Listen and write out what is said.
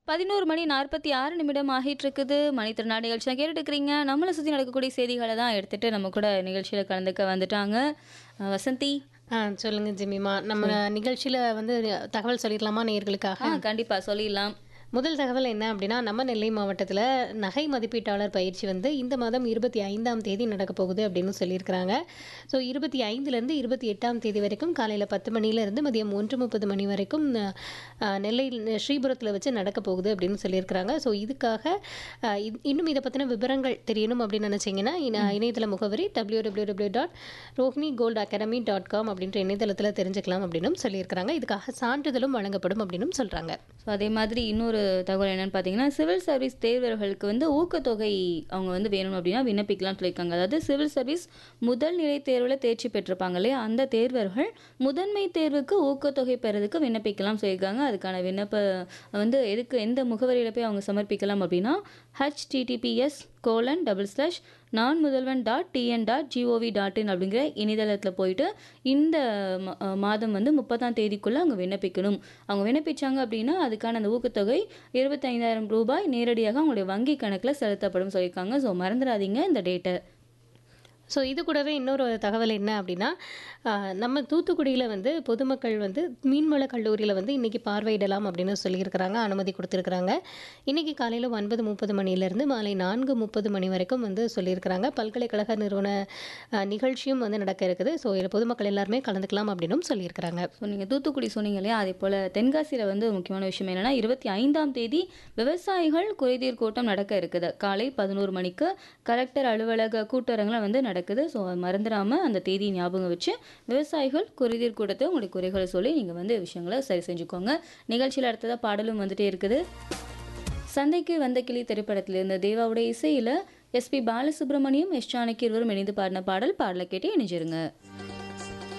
பதினோரு மணி நாற்பத்தி ஆறு நிமிடம் ஆகிட்டு இருக்குது மணித்திறனா நிகழ்ச்சி தான் கேட்டுட்டு இருக்கிறீங்க நம்மளை சுற்றி நடக்கக்கூடிய செய்திகளை தான் எடுத்துட்டு நம்ம கூட நிகழ்ச்சியில் கலந்துக்க வந்துட்டாங்க அஹ் வசந்தி ஆ சொல்லுங்க ஜிமிமா நம்ம நிகழ்ச்சியில வந்து தகவல் சொல்லிடலாமா நேயர்களுக்காக ஆ கண்டிப்பாக சொல்லிடலாம் முதல் தகவல் என்ன அப்படின்னா நம்ம நெல்லை மாவட்டத்தில் நகை மதிப்பீட்டாளர் பயிற்சி வந்து இந்த மாதம் இருபத்தி ஐந்தாம் தேதி நடக்க போகுது அப்படின்னு சொல்லியிருக்கிறாங்க ஸோ இருபத்தி ஐந்துலேருந்து இருபத்தி எட்டாம் தேதி வரைக்கும் காலையில் பத்து மணிலேருந்து மதியம் ஒன்று முப்பது மணி வரைக்கும் ஆ, நெல்லை ஸ்ரீபுரத்தில் வச்சு நடக்க போகுது அப்படின்னு சொல்லியிருக்கிறாங்க ஸோ இதுக்காக ஆ, இ- இன்னும் இதை பற்றின விவரங்கள் தெரியணும் அப்படின்னு நினச்சிங்கன்னா இணையதள முகவரி W W W dot Rohini gold academy dot com அப்படின்ற இணையதளத்தில் தெரிஞ்சுக்கலாம் அப்படின்னும் சொல்லியிருக்கிறாங்க இதுக்காக சான்றிதழும் வழங்கப்படும் அப்படின்னும் சொல்கிறாங்க ஸோ அதே மாதிரி இன்னொரு தகவல் என்னன்னு பார்த்தீங்கன்னா சிவில் சர்வீஸ் தேர்வர்களுக்கு வந்து ஊக்கத்தொகை அவங்க வந்து வேணும் அப்படின்னா விண்ணப்பிக்கலாம்னு சொல்லியிருக்காங்க அதாவது சிவில் சர்வீஸ் முதல் நிலை தேர்வில் தேர்ச்சி பெற்றிருப்பாங்க இல்லையா அந்த தேர்வர்கள் முதன்மை தேர்வுக்கு ஊக்கத்தொகை பெறதுக்கு விண்ணப்பிக்கலாம் சொல்லியிருக்காங்க அதுக்கான விண்ணப்ப வந்து எதுக்கு எந்த முகவரியில் போய் அவங்க சமர்ப்பிக்கலாம் அப்படின்னா HTTPS colon double slash Naan Mudhalvan dot TN dot G O V dot in அப்படிங்கிற இணையதளத்தில் போயிட்டு இந்த ம- அஹ் மாதம் வந்து முப்பதாம் தேதிக்குள்ளே அவங்க விண்ணப்பிக்கணும் அவங்க விண்ணப்பிச்சாங்க அப்படின்னா அதுக்கான அந்த ஊக்கத்தொகை இருபத்தைந்தாயிரம் ரூபாய் நேரடியாக அவங்களுடைய வங்கி கணக்கில் செலுத்தப்படும் சொல்லியிருக்காங்க ஸோ மறந்துடாதீங்க இந்த டேட்டை ஸோ இது கூடவே இன்னொரு தகவல் என்ன அப்படின்னா ஆஹ், நம்ம தூத்துக்குடியில் வந்து பொதுமக்கள் வந்து மீன்வள கல்லூரியில் வந்து இன்றைக்கி பார்வையிடலாம் அப்படின்னு சொல்லியிருக்கிறாங்க அனுமதி கொடுத்துருக்குறாங்க இன்றைக்கி காலையில் ஒன்பது முப்பது மணிலேருந்து மாலை நான்கு முப்பது மணி வரைக்கும் வந்து சொல்லியிருக்கிறாங்க பல்கலைக்கழக நிறுவன ஆஹ், நிகழ்ச்சியும் வந்து நடக்க இருக்குது ஸோ இதில் பொதுமக்கள் எல்லாருமே கலந்துக்கலாம் அப்படின்னும் சொல்லியிருக்கிறாங்க ஸோ நீங்கள் தூத்துக்குடி சொன்னீங்க இல்லையா அதே போல் தென்காசியில் வந்து ஒரு முக்கியமான விஷயம் என்னென்னா இருபத்தி ஐந்தாம் தேதி விவசாயிகள் குறைதீர் கூட்டம் நடக்க இருக்குது காலை பதினோரு மணிக்கு கலெக்டர் அலுவலக கூட்டரங்கில் வந்து நடக்குது ஸோ மறந்துடாமல் அந்த தேதி ஞாபகம் வச்சு விவசாயிகள் குறைதீர் கூட்டத்தை உங்களுடைய குறைகளை சொல்லி நீங்கள் வந்து விஷயங்களை சரி செஞ்சுக்கோங்க நிகழ்ச்சியில் அடுத்ததாக பாடலும் வந்துட்டே இருக்குது சந்தைக்கு வந்த கிளி திரைப்படத்தில் இருந்த தேவாவுடைய இசையில் எஸ்பி பாலசுப்ரமணியம் எஸ் ஜானகி இருவரும் இணைந்து பாடின பாடல் பாடலை கேட்டு இணைஞ்சிருங்க